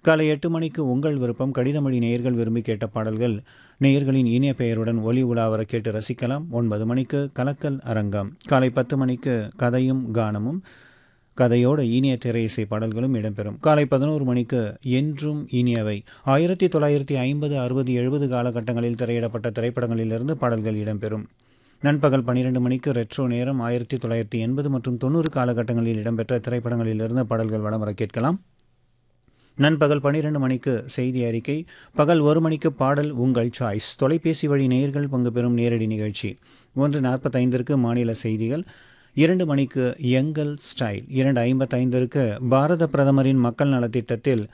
காலை எட்டு மணிக்கு உங்கள் விருப்பம் கடிதமொழி நேயர்கள் விரும்பி கேட்ட பாடல்கள் நேயர்களின் இனிய பெயருடன் ஒலி உலாவர கேட்டு ரசிக்கலாம் ஒன்பது மணிக்கு கலக்கல் அரங்கம் காலை பத்து மணிக்கு கதையும் கானமும் கதையோடு இனிய திரையிசை பாடல்களும் இடம்பெறும் காலை பதினோரு மணிக்கு என்றும் இனியவை ஆயிரத்தி தொள்ளாயிரத்தி ஐம்பது அறுபது எழுபது காலகட்டங்களில் திரையிடப்பட்ட திரைப்படங்களிலிருந்து பாடல்கள் இடம்பெறும் நண்பகல் பன்னிரண்டு மணிக்கு ரெட்ரோ நேரம் ஆயிரத்தி தொள்ளாயிரத்தி எண்பது மற்றும் தொண்ணூறு காலகட்டங்களில் இடம்பெற்ற திரைப்படங்களிலிருந்து பாடல்கள் வலம் வர கேட்கலாம் நண்பகல் பன்னிரண்டு மணிக்கு செய்தி அறிக்கை பகல் ஒரு மணிக்கு பாடல் உங்கள் சாய்ஸ் தொலைபேசி வழி நேயர்கள் பங்கு பெறும் நேரடி நிகழ்ச்சி ஒன்று நாற்பத்தைந்திற்கு மாநில செய்திகள் இரண்டு மணிக்கு எங்கள் ஸ்டைல் இரண்டு ஐம்பத்தைந்திற்கு பாரத பிரதமரின் மக்கள் நலத்திட்டத்தில்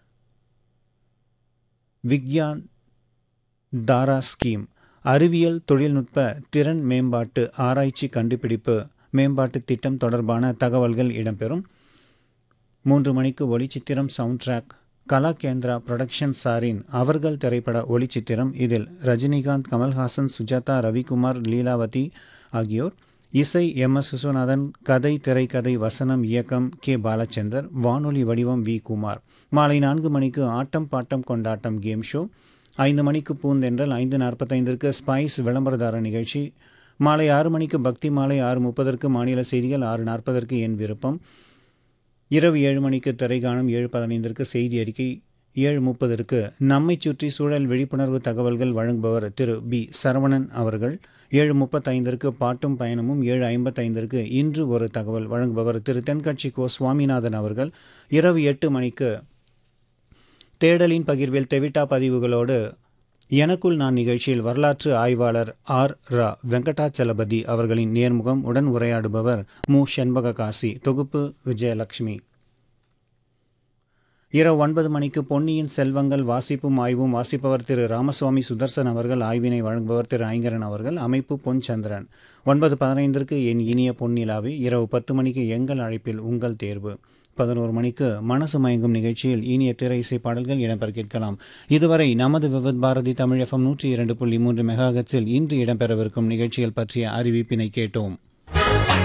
விக்யான் தாரா ஸ்கீம் அறிவியல் தொழில்நுட்ப திறன் மேம்பாட்டு ஆராய்ச்சி கண்டுபிடிப்பு மேம்பாட்டு திட்டம் தொடர்பான தகவல்கள் இடம்பெறும் மூன்று மணிக்கு ஒளிச்சித்திரம் sound track Kala Kendra production சாரின் அவர்கள் திரைப்பட ஒளிச்சித்திரம் இதில் ரஜினிகாந்த் கமல்ஹாசன் சுஜாதா ரவிக்குமார் லீலாவதி ஆகியோர் இசை எம் எஸ் விஸ்வநாதன் கதை திரைக்கதை வசனம் இயக்கம் கே பாலச்சந்தர் வானொலி வடிவம் வி குமார் மாலை நான்கு மணிக்கு ஆட்டம் பாட்டம் கொண்டாட்டம் கேம் ஷோ ஐந்து மணிக்கு பூந்தென்றல் ஐந்து நாற்பத்தைந்திற்கு ஸ்பைஸ் விளம்பரதார நிகழ்ச்சி மாலை ஆறு மணிக்கு பக்தி மாலை ஆறு முப்பதற்கு மாநில செய்திகள் ஆறு நாற்பதற்கு என் விருப்பம் இரவு ஏழு மணிக்கு திரைகாணும் ஏழு பதினைந்திற்கு செய்தி அறிக்கை ஏழு முப்பதற்கு நம்மை சுற்றி சூழல் விழிப்புணர்வு தகவல்கள் வழங்குபவர் திரு பி சரவணன் அவர்கள் ஏழு முப்பத்தைந்திற்கு பாட்டும் பயணமும் ஏழு ஐம்பத்தைந்திற்கு இன்று ஒரு தகவல் வழங்குபவர் திரு தென்கட்சி கோ சுவாமிநாதன் அவர்கள் இரவு எட்டு மணிக்கு தேடலின் பகிர்வில் தெவிட்டா பதிவுகளோடு எனக்குள் நான் நிகழ்ச்சியில் வரலாற்று ஆய்வாளர் ஆர் ரா வெங்கடாச்சலபதி அவர்களின் நேர்முகம் உடன் உரையாடுபவர் மு செண்பக காசி தொகுப்பு விஜயலட்சுமி இரவு ஒன்பது மணிக்கு பொன்னியின் செல்வங்கள் வாசிப்பும் ஆய்வும் வாசிப்பவர் திரு ராமசுவாமி சுதர்சன் அவர்கள் ஆய்வினை வழங்குபவர் திரு ஐங்கரன் அவர்கள் அமைப்பு பொன் சந்திரன் ஒன்பது பதினைந்திற்கு என் இனிய பொன்னிலாவி இரவு பத்து மணிக்கு எங்கள் அழைப்பில் உங்கள் தேர்வு பதினோரு மணிக்கு மனசு மயங்கும் நிகழ்ச்சியில் இனிய திரை இசை பாடல்கள் இடம்பெற கேட்கலாம் இதுவரை நமது விவத் பாரதி தமிழ் எஃப்எம் நூற்றி இரண்டு புள்ளி மூன்று மெகாகட்ஸில் இன்று இடம்பெறவிருக்கும் நிகழ்ச்சிகள் பற்றிய அறிவிப்பினை கேட்டோம்